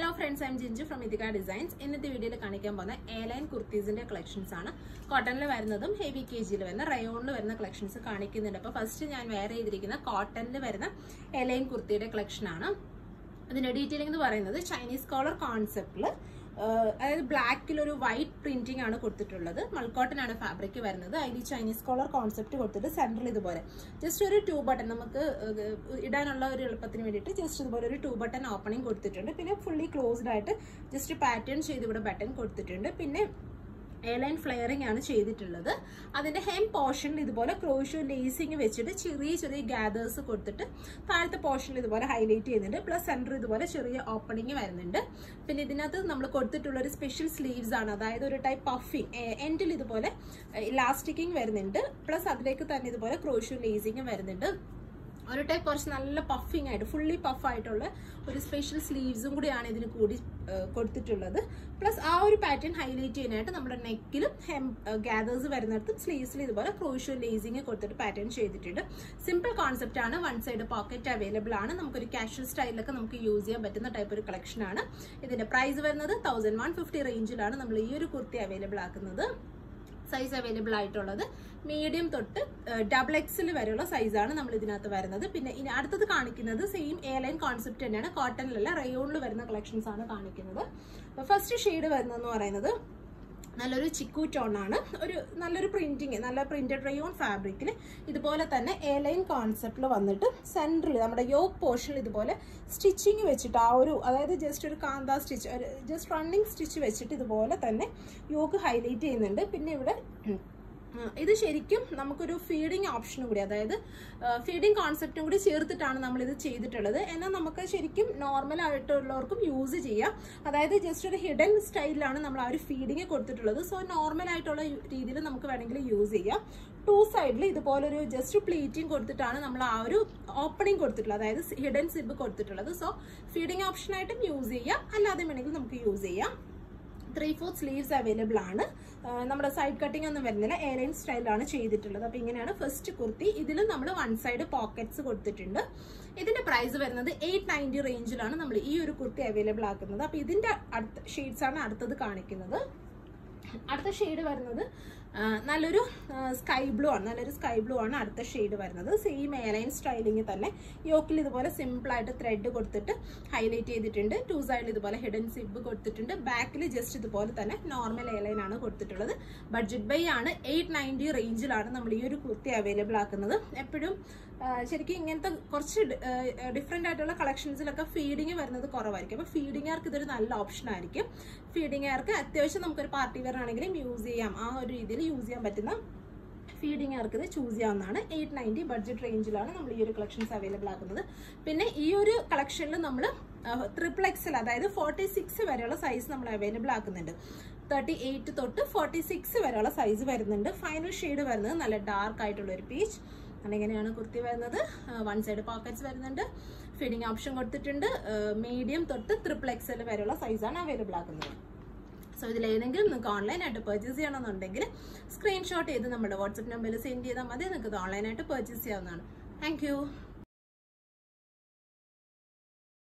hello friends I'm Jinchu from Ithika designs ഇന്നത്തെ വീഡിയോയിൽ കാണിക്കാൻ പോകുന്ന എ ലൈൻ കുർത്തീസിന്റെ കളക്ഷൻസ് ആണ് കോട്ടണിൽ വരുന്നതും ഹെവി കെ ജിയിൽ വരുന്ന റയോണിൽ വരുന്ന കളക്ഷൻസ് കാണിക്കുന്നുണ്ട് അപ്പോൾ ഫസ്റ്റ് ഞാൻ വെയർ ചെയ്തിരിക്കുന്ന കോട്ടണിൽ വരുന്ന എ ലൈൻ കുർത്തിയുടെ കളക്ഷൻ ആണ് അതിന്റെ ഡീറ്റെയിലിംഗ് എന്ന് പറയുന്നത് ചൈനീസ് കോളർ കോൺസെപ്റ്റിൽ അതായത് ബ്ലാക്കിൽ ഒരു വൈറ്റ് പ്രിന്റിംഗ് ആണ് കൊടുത്തിട്ടുള്ളത് മൾക്കോട്ടൺ ആണ് ഫാബ്രിക് വരുന്നത് അതിൽ ചൈനീസ് കോളർ കോൺസെപ്റ്റ് കൊടുത്തിട്ട് സെൻട്രൽ ഇതുപോലെ ജസ്റ്റ് ഒരു ടൂ ബട്ടൺ നമുക്ക് ഏഹ്, ഇടാനുള്ള ഒരു എളുപ്പത്തിന് വേണ്ടിയിട്ട് ജസ്റ്റ് ഇതുപോലെ ഒരു ടൂ ബട്ടൺ ഓപ്പണിംഗ് കൊടുത്തിട്ടുണ്ട് പിന്നെ ഫുള്ളി ക്ലോസ്ഡ് ആയിട്ട് ജസ്റ്റ് പാറ്റേൺ ചെയ്ത് ഇവിടെ ബട്ടൺ കൊടുത്തിട്ടുണ്ട് പിന്നെ എയർലൈൻ ഫ്ലെയറിംഗ് ആണ് ചെയ്തിട്ടുള്ളത് അതിന്റെ ഹെം പോർഷനിൽ ഇതുപോലെ ക്രോഷോ ലേസിങ് വെച്ചിട്ട് ചെറിയ ചെറിയ ഗ്യാദേഴ്സ് കൊടുത്തിട്ട് താഴത്തെ പോർഷനിൽ ഇതുപോലെ ഹൈലൈറ്റ് ചെയ്യുന്നുണ്ട് പ്ലസ് സെന്റർ ഇതുപോലെ ചെറിയ ഓപ്പണിംഗ് വരുന്നുണ്ട് പിന്നെ ഇതിനകത്ത് നമ്മൾ കൊടുത്തിട്ടുള്ള ഒരു സ്പെഷ്യൽ സ്ലീവ്സ് ആണ് അതായത് ഒരു ടൈപ്പ് പഫിങ് എൻഡിൽ ഇതുപോലെ ഇലാസ്റ്റിക്കിങ് വരുന്നുണ്ട് പ്ലസ് അതിലേക്ക് തന്നെ ഇതുപോലെ ക്രോഷോ ലേസിങ് വരുന്നുണ്ട് ഒരു ടൈപ്പ് കുറച്ച് നല്ല പഫിങ് ആയിട്ട് ഫുള്ളി പഫ് ആയിട്ടുള്ള ഒരു സ്പെഷ്യൽ സ്ലീവ്സും കൂടിയാണ് ഇതിന് കൂടി ഏഹ്, കൊടുത്തിട്ടുള്ളത് പ്ലസ് ആ ഒരു പാറ്റേൺ ഹൈലൈറ്റ് ചെയ്യാനായിട്ട് നമ്മുടെ നെക്കിലും ഹെം ഗ്യാദേഴ്സ് വരുന്നിടത്തും സ്ലീവ്സിൽ ഇതുപോലെ ക്രോഷ്യോ ലേസിങ് കൊടുത്തിട്ട് പാറ്റേൺ ചെയ്തിട്ടുണ്ട് സിമ്പിൾ കോൺസെപ്റ്റ് ആണ് വൺ സൈഡ് പോക്കറ്റ് അവൈലബിൾ ആണ് നമുക്കൊരു കാഷ്വൽ സ്റ്റൈലിലൊക്കെ നമുക്ക് യൂസ് ചെയ്യാൻ പറ്റുന്ന ടൈപ്പ് ഒരു കളക്ഷൻ ആണ് ഇതിന്റെ പ്രൈസ് വരുന്നത് തൗസൻഡ് വൺ ഫിഫ്റ്റി റേഞ്ചിലാണ് നമ്മൾ ഈ ഒരു കുർത്തി അവൈലബിൾ ആക്കുന്നത് സൈസ് അവൈലബിൾ ആയിട്ടുള്ളത് മീഡിയം തൊട്ട് ഡബിൾ എക്സിൽ വരെയുള്ള സൈസാണ് നമ്മൾ ഇതിനകത്ത് വരുന്നത് പിന്നെ ഇനി അടുത്തത് കാണിക്കുന്നത് സെയിം എ ലൈൻ കോൺസെപ്റ്റ് തന്നെയാണ് കോട്ടണിലല്ല റയോണിൽ വരുന്ന കളക്ഷൻസ് ആണ് കാണിക്കുന്നത് ഫസ്റ്റ് ഷെയ്ഡ് വരുന്നതെന്ന് പറയുന്നത് നല്ലൊരു ചിക്കു ടോൺ ആണ് ഒരു നല്ലൊരു പ്രിന്റിങ് നല്ല പ്രിന്റഡ് റയോൺ ഫാബ്രിക്കിൽ ഇതുപോലെ തന്നെ എ ലൈൻ കോൺസെപ്റ്റിൽ വന്നിട്ട് സെൻട്രൽ നമ്മുടെ യോക്ക് പോർഷനിൽ ഇതുപോലെ സ്റ്റിച്ചിങ് വെച്ചിട്ട് ആ ഒരു അതായത് ജസ്റ്റ് ഒരു കാന്ത സ്റ്റിച്ച് ഒരു ജസ്റ്റ് റണ്ണിങ് സ്റ്റിച്ച് വെച്ചിട്ട് ഇതുപോലെ തന്നെ യോക്ക് ഹൈലൈറ്റ് ചെയ്യുന്നുണ്ട് പിന്നെ ഇവിടെ ഉം, ആ, ഇത് ശരിക്കും നമുക്കൊരു ഫീഡിങ് ഓപ്ഷനും കൂടി അതായത് ഫീഡിങ് കോൺസെപ്റ്റും കൂടി ചേർത്തിട്ടാണ് നമ്മൾ ഇത് ചെയ്തിട്ടുള്ളത് എന്നാൽ നമുക്ക് ശരിക്കും നോർമൽ ആയിട്ടുള്ളവർക്കും യൂസ് ചെയ്യാം അതായത് ജസ്റ്റ് ഒരു ഹിഡൻ സ്റ്റൈലിലാണ് നമ്മൾ ആ ഒരു ഫീഡിങ് കൊടുത്തിട്ടുള്ളത് സോ നോർമൽ ആയിട്ടുള്ള രീതിയിൽ നമുക്ക് വേണമെങ്കിൽ യൂസ് ചെയ്യാം ടു സൈഡിൽ ഇതുപോലൊരു ജസ്റ്റ് പ്ലീറ്റിംഗ് കൊടുത്തിട്ടാണ് നമ്മൾ ആ ഒരു ഓപ്പണിംഗ് കൊടുത്തിട്ടുള്ളത് അതായത് ഹിഡൻ സിബ് കൊടുത്തിട്ടുള്ളത് സോ ഫീഡിങ് ഓപ്ഷനായിട്ടും യൂസ് ചെയ്യാം അല്ലാതെ വേണമെങ്കിൽ നമുക്ക് യൂസ് ചെയ്യാം ത്രീ ഫോർത്ത് സ്ലീവ്സ് അവൈലബിൾ ആണ് ആ, നമ്മുടെ സൈഡ് കട്ടിംഗ് ഒന്നും വരുന്നില്ല എയർലൈൻ സ്റ്റൈലാണ് ചെയ്തിട്ടുള്ളത് അപ്പൊ ഇങ്ങനെയാണ് ഫസ്റ്റ് കുർത്തി ഇതിൽ നമ്മൾ വൺ സൈഡ് പോക്കറ്റ്സ് കൊടുത്തിട്ടുണ്ട് ഇതിന്റെ പ്രൈസ് വരുന്നത് എയ്റ്റ് നയൻറ്റി റേഞ്ചിലാണ് നമ്മൾ ഈ ഒരു കുർത്തി അവൈലബിൾ ആക്കുന്നത് അപ്പൊ ഇതിന്റെ അടുത്ത ഷെയ്ഡ്സ് ആണ് അടുത്തത് കാണിക്കുന്നത് അടുത്ത ഷെയ്ഡ് വരുന്നത് ആ, നല്ലൊരു സ്കൈ ബ്ലൂ ആണ് നല്ലൊരു സ്കൈ ബ്ലൂ ആണ് അടുത്ത ഷെയ്ഡ് വരുന്നത് സെയിം എയർലൈൻ സ്റ്റൈലിംഗ് തന്നെ യോക്കിൽ ഇതുപോലെ സിമ്പിൾ ആയിട്ട് ത്രെഡ് കൊടുത്തിട്ട് ഹൈലൈറ്റ് ചെയ്തിട്ടുണ്ട് ടു സൈഡിൽ ഇതുപോലെ ഹിഡൻ സിബ് കൊടുത്തിട്ടുണ്ട് ബാക്കിൽ ജസ്റ്റ് ഇതുപോലെ തന്നെ നോർമൽ എയർലൈൻ ആണ് കൊടുത്തിട്ടുള്ളത് ബഡ്ജറ്റ് ബൈ ആണ് എയ്റ്റ് നയൻറ്റി റേഞ്ചിലാണ് നമ്മൾ ഈ ഒരു കുർത്തി അവൈലബിൾ ആക്കുന്നത് എപ്പോഴും ആ, ശരിക്കും ഇങ്ങനത്തെ കുറച്ച് ഡിഫറെൻ്റ് ആയിട്ടുള്ള കളക്ഷൻസിലൊക്കെ ഫീഡിങ് വരുന്നത് കുറവായിരിക്കും അപ്പോൾ ഫീഡിങ്ങുകാർക്ക് ഇതൊരു നല്ല ഓപ്ഷൻ ആയിരിക്കും ഫീഡിങ്ങുകാർക്ക് അത്യാവശ്യം നമുക്കൊരു പാർട്ടി വെയർ ആണെങ്കിലും യൂസ് ചെയ്യാം ആ ഒരു രീതിയിൽ യൂസ് ചെയ്യാൻ പറ്റുന്ന ഫീഡിങ്ങുകാർക്ക് ഇത് ചൂസ് ചെയ്യാവുന്നതാണ് എയ്റ്റ് നയൻറ്റി ബഡ്ജറ്റ് റേഞ്ചിലാണ് നമ്മൾ ഈ ഒരു കളക്ഷൻസ് അവൈലബിൾ ആക്കുന്നത് പിന്നെ ഈ ഒരു കളക്ഷനിൽ നമ്മൾ ട്രിപ്പിൾ എക്സൽ അതായത് ഫോർട്ടി സിക്സ് വരെയുള്ള സൈസ് നമ്മൾ അവൈലബിൾ ആക്കുന്നുണ്ട് തേർട്ടി എയ്റ്റ് തൊട്ട് ഫോർട്ടി സിക്സ് വരെയുള്ള സൈസ് വരുന്നുണ്ട് ഫൈനൽ ഷെയ്ഡ് വരുന്നത് നല്ല ഡാർക്ക് ആയിട്ടുള്ള ഒരു പീച്ച് അങ്ങനെയാണ് കുർത്തി വരുന്നത് വൺ സൈഡ് പോക്കറ്റ്സ് വരുന്നുണ്ട് ഫീഡിങ് ഓപ്ഷൻ കൊടുത്തിട്ടുണ്ട് മീഡിയം തൊട്ട് ട്രിപ്പിൾ എക്സൽ വരെയുള്ള സൈസാണ് അവൈലബിൾ ആക്കുന്നത് സോ ഇതിൽ ഏതെങ്കിലും നിങ്ങൾക്ക് ഓൺലൈനായിട്ട് പർച്ചേസ് ചെയ്യണമെന്നുണ്ടെങ്കിൽ സ്ക്രീൻഷോട്ട് ചെയ്ത് നമ്മുടെ വാട്സപ്പ് നമ്പറിൽ സെൻഡ് ചെയ്താൽ മതി നിങ്ങൾക്ക് ഇത് ഓൺലൈനായിട്ട് പർച്ചേസ് ചെയ്യാവുന്നതാണ് താങ്ക്